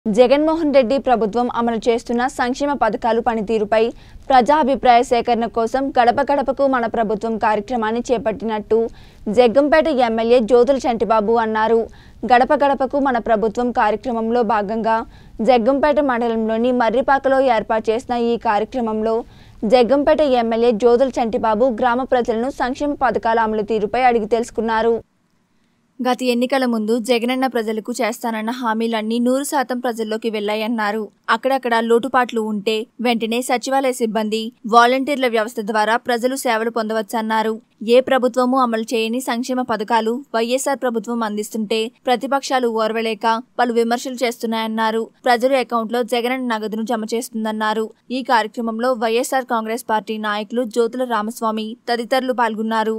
జగన్మోహన్ రెడ్డి ప్రభుత్వం అమలు చేస్తున్న సంక్షేమ పథకాలు పనితీరుపై ప్రజా అభిప్రాయ సేకరణ కోసం గడప గడపకు మన ప్రభుత్వం కార్యక్రమాన్ని చేపట్టినట్టు జగ్గంపేట ఎమ్మెల్యే జ్యోతుల చంటిబాబు అన్నారు గడప గడపకు మన ప్రభుత్వం కార్యక్రమంలో భాగంగా జగ్గంపేట మండలంలోని మర్రిపాకలో ఏర్పాటు చేసిన ఈ కార్యక్రమంలో జగ్గంపేట ఎమ్మెల్యే జ్యోతుల చంటిబాబు గ్రామ ప్రజలను సంక్షేమ పథకాల అమలు తీరుపై అడిగి తెలుసుకున్నారు గత ఎన్నికల ముందు జగనన్న ప్రజలకు చేస్తానన్న హామీలన్నీ నూరు శాతం ప్రజల్లోకి వెళ్లాయన్నారు అక్కడక్కడ లోటుపాట్లు ఉంటే వెంటనే సచివాలయ సిబ్బంది వాలంటీర్ల వ్యవస్థ ద్వారా ప్రజలు సేవలు పొందవచ్చన్నారు ఏ ప్రభుత్వము అమలు చేయని సంక్షేమ పథకాలు వైఎస్ఆర్ ప్రభుత్వం అందిస్తుంటే ప్రతిపక్షాలు ఓర్వలేక పలు విమర్శలు చేస్తున్నాయన్నారు ప్రజల అకౌంట్లో జగనన్న నగదును జమ చేస్తుందన్నారు ఈ కార్యక్రమంలో వైఎస్ఆర్ కాంగ్రెస్ పార్టీ నాయకులు జ్యోతుల రామస్వామి తదితరులు పాల్గొన్నారు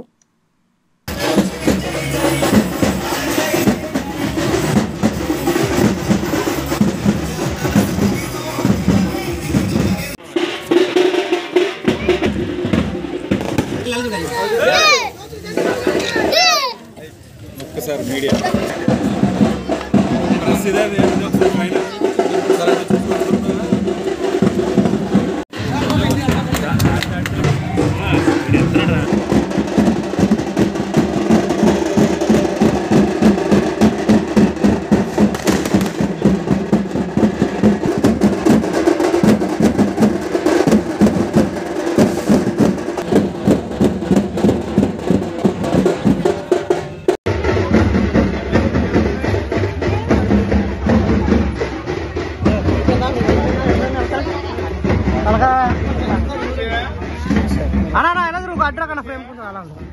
ఒక్కసారి మీడియా ప్రెస్ ఇదే ఏంటి ఒకసారి పైన ఒకసారి అటు చూసుకుంటున్నారా? అన్నా అన్నా ఎలా నువ్వు అడ్రా కన్నా ఫ్రేమ్ కొంచెం అలా ఉంది.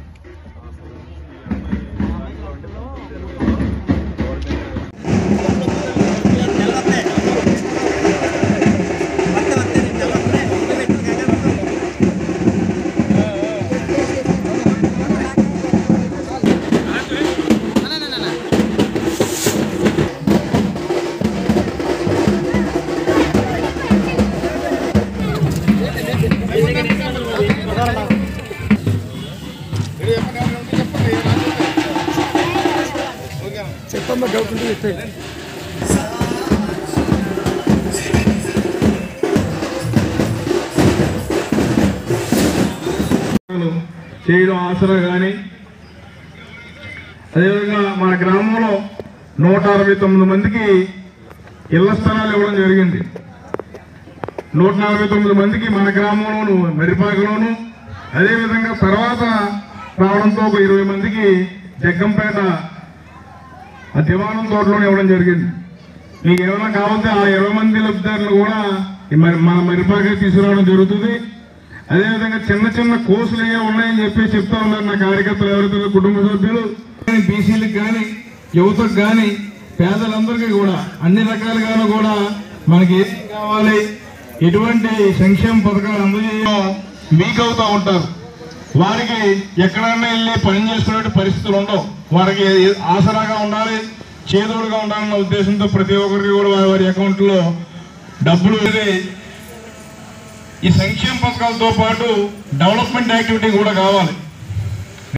చెప్పమ్మా డౌట్ ఉంటే చెప్పేది చేయడం ఆసరా కానీ అదేవిధంగా మన గ్రామంలో నూట అరవై తొమ్మిది మందికి ఇళ్ల స్థలాలు ఇవ్వడం జరిగింది నూట నలభై తొమ్మిది మందికి మన గ్రామంలోను మెరిపాకలోను అదేవిధంగా తర్వాత రావడంతో ఒక ఇరవై మందికి జగ్గంపేట ఆ దివాణం తోటలోనే ఇవ్వడం జరిగింది మీకు ఏమైనా కావాలంటే ఆ ఇరవై మంది లబ్ధిదారులు కూడా ఈ మరి మన మరిపాకే తీసుకురావడం జరుగుతుంది అదేవిధంగా చిన్న చిన్న కోర్సులు ఏ ఉన్నాయని చెప్పి చెప్తా ఉన్నారు నా కార్యకర్తలు ఎవరైతే కుటుంబ సభ్యులు బీసీలకు కానీ యువతకు కానీ పేదలందరికీ కూడా అన్ని రకాలుగాను కూడా మనకి ఏం కావాలి ఎటువంటి సంక్షేమ పథకాలు అందజేయడం వీక్ అవుతా ఉంటారు వారికి ఎక్కడన్నా వెళ్ళి పని చేసుకునే పరిస్థితులు ఉండవు వారికి ఆసరాగా ఉండాలి చేదోడుగా ఉండాలన్న ఉద్దేశంతో ప్రతి ఒక్కరికి కూడా వారి వారి అకౌంట్లో డబ్బులు అనేది ఈ సంక్షేమ పథకాలతో పాటు డెవలప్మెంట్ యాక్టివిటీ కూడా కావాలి